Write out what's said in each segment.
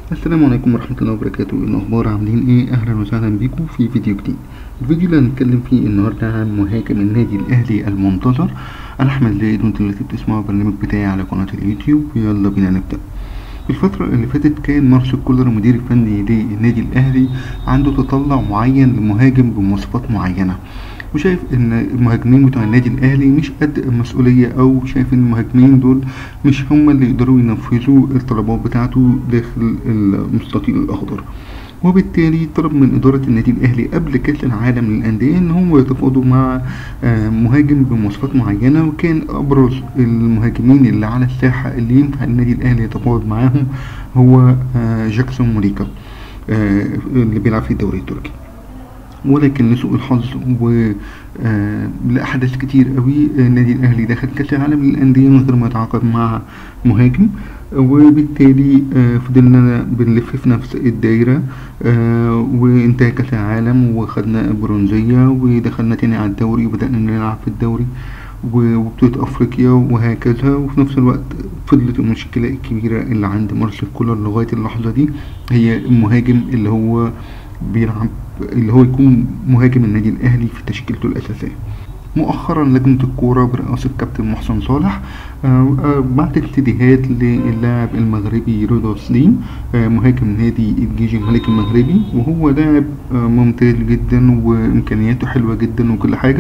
السلام عليكم ورحمة الله وبركاته إيه الأخبار عاملين ايه أهلا وسهلا بيكم في فيديو جديد الفيديو اللي هنتكلم فيه النهاردة عن مهاجم النادي الأهلي المنتظر أنا أحمد زايد وانتوا دلوقتي بتسمعوا البرنامج بتاعي على قناة اليوتيوب يلا بينا نبدأ في الفترة اللي فاتت كان مارسيل كولر المدير الفني للنادي الأهلي عنده تطلع معين لمهاجم بمواصفات معينة وشايف ان المهاجمين بتوع النادي الاهلي مش قد المسؤوليه او شايف ان المهاجمين دول مش هم اللي يقدروا ينفذوا الطلبات بتاعته داخل المستطيل الاخضر وبالتالي طلب من إدارة النادي الأهلي قبل كأس العالم للأندية إن هم يتفاوضوا مع مهاجم بمواصفات معينة وكان أبرز المهاجمين اللي على الساحة اللي ينفع النادي الأهلي يتفاوض معاهم هو جاكسون موريكا اللي بيلعب في الدوري التركي ولكن لسوء الحظ ولأحداث كتير قوي النادي الأهلي دخل كأس العالم للأندية من غير ما يتعاقد مع مهاجم وبالتالي فضلنا بنلف في نفس الدايرة وانتهى كأس العالم وخدنا برونزية ودخلنا تاني على الدوري وبدأنا نلعب في الدوري وبطولة أفريقيا وهكذا وفي نفس الوقت فضلت المشكلة الكبيرة اللي عند مارسيل كولر لغاية اللحظة دي هي المهاجم اللي هو بيلعب اللي هو يكون مهاجم النادي الأهلي في تشكيلته الأساسية مؤخرا لجنة الكورة برئاسة كابتن محسن صالح بعتت استديهات للاعب المغربي رضا سليم مهاجم نادي الجيش الملكي المغربي وهو لاعب ممتاز جدا وإمكانياته حلوة جدا وكل حاجة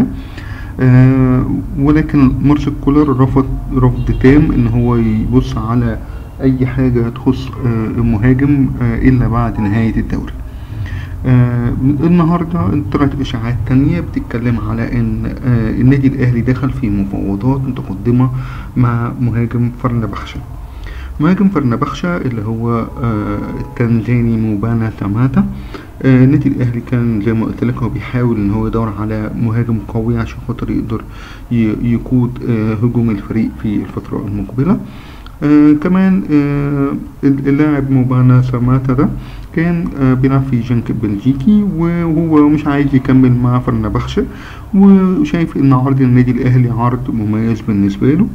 ولكن مارسيل كولر رفض رفض تام ان هو يبص على اي حاجة تخص المهاجم الا بعد نهاية الدوري آه النهاردة طلعت إشاعات تانية بتتكلم على إن آه النادي الأهلي دخل في مفاوضات متقدمة مع مهاجم فرنبخشة مهاجم فرنبخشة اللي هو آه التنزاني موبانا ساماتا آه النادي الأهلي كان زي ما قلت لك هو بيحاول إن هو يدور على مهاجم قوي عشان خاطر يقدر يقود آه هجوم الفريق في الفترة المقبلة آه كمان آه اللاعب موبانا ساماتا ده كان آه بيلعب في جنك بلجيكي وهو مش عايز يكمل مع فرنبخشة وشايف ان عرض النادي الاهلي عرض مميز بالنسبة له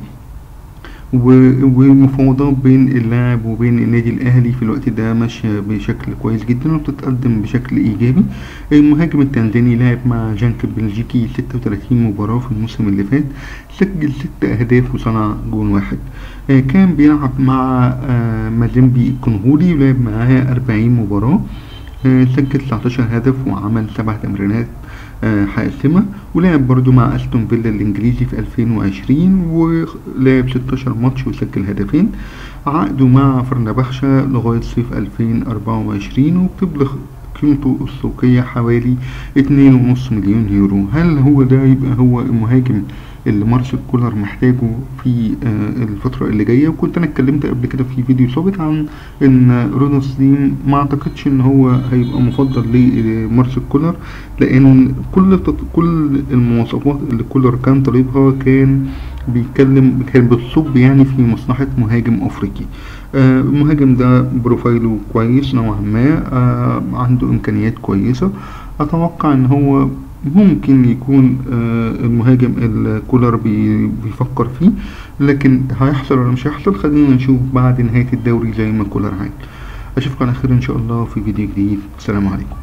والمفاوضات بين اللاعب وبين النادي الاهلي في الوقت ده ماشيه بشكل كويس جدا وبتتقدم بشكل ايجابي المهاجم التنزاني لعب مع جانك بلجيكي 36 مباراه في الموسم اللي فات سجل ست اهداف وصنع جون واحد كان بيلعب مع مازيمبي الكونغولي ولعب معاه 40 مباراه سجل 19 هدف وعمل سبع تمريرات حاسمة ولعب برضو مع أستون فيلا الإنجليزي في 2020 ولعب 16 ماتش وسجل هدفين عقده مع فرنبخشة لغاية صيف 2024 وبتبلغ قيمته السوقية حوالي اتنين ونص مليون يورو هل هو ده يبقى هو المهاجم اللي مارسيل كولر محتاجه في الفترة اللي جاية وكنت انا اتكلمت قبل كده في فيديو سابق عن ان رونا سليم ما اعتقدش ان هو هيبقى مفضل لمارسيل كولر لان كل كل المواصفات اللي كولر كان طالبها كان بيتكلم كان بتصب يعني في مصلحة مهاجم افريقي آه المهاجم ده بروفايله كويس نوعا ما آه عنده امكانيات كويسة اتوقع ان هو ممكن يكون آه المهاجم الكولر بي بيفكر فيه لكن هيحصل ولا مش هيحصل خلينا نشوف بعد نهاية الدوري زي ما كولر عايز اشوفكم على خير ان شاء الله في فيديو جديد السلام عليكم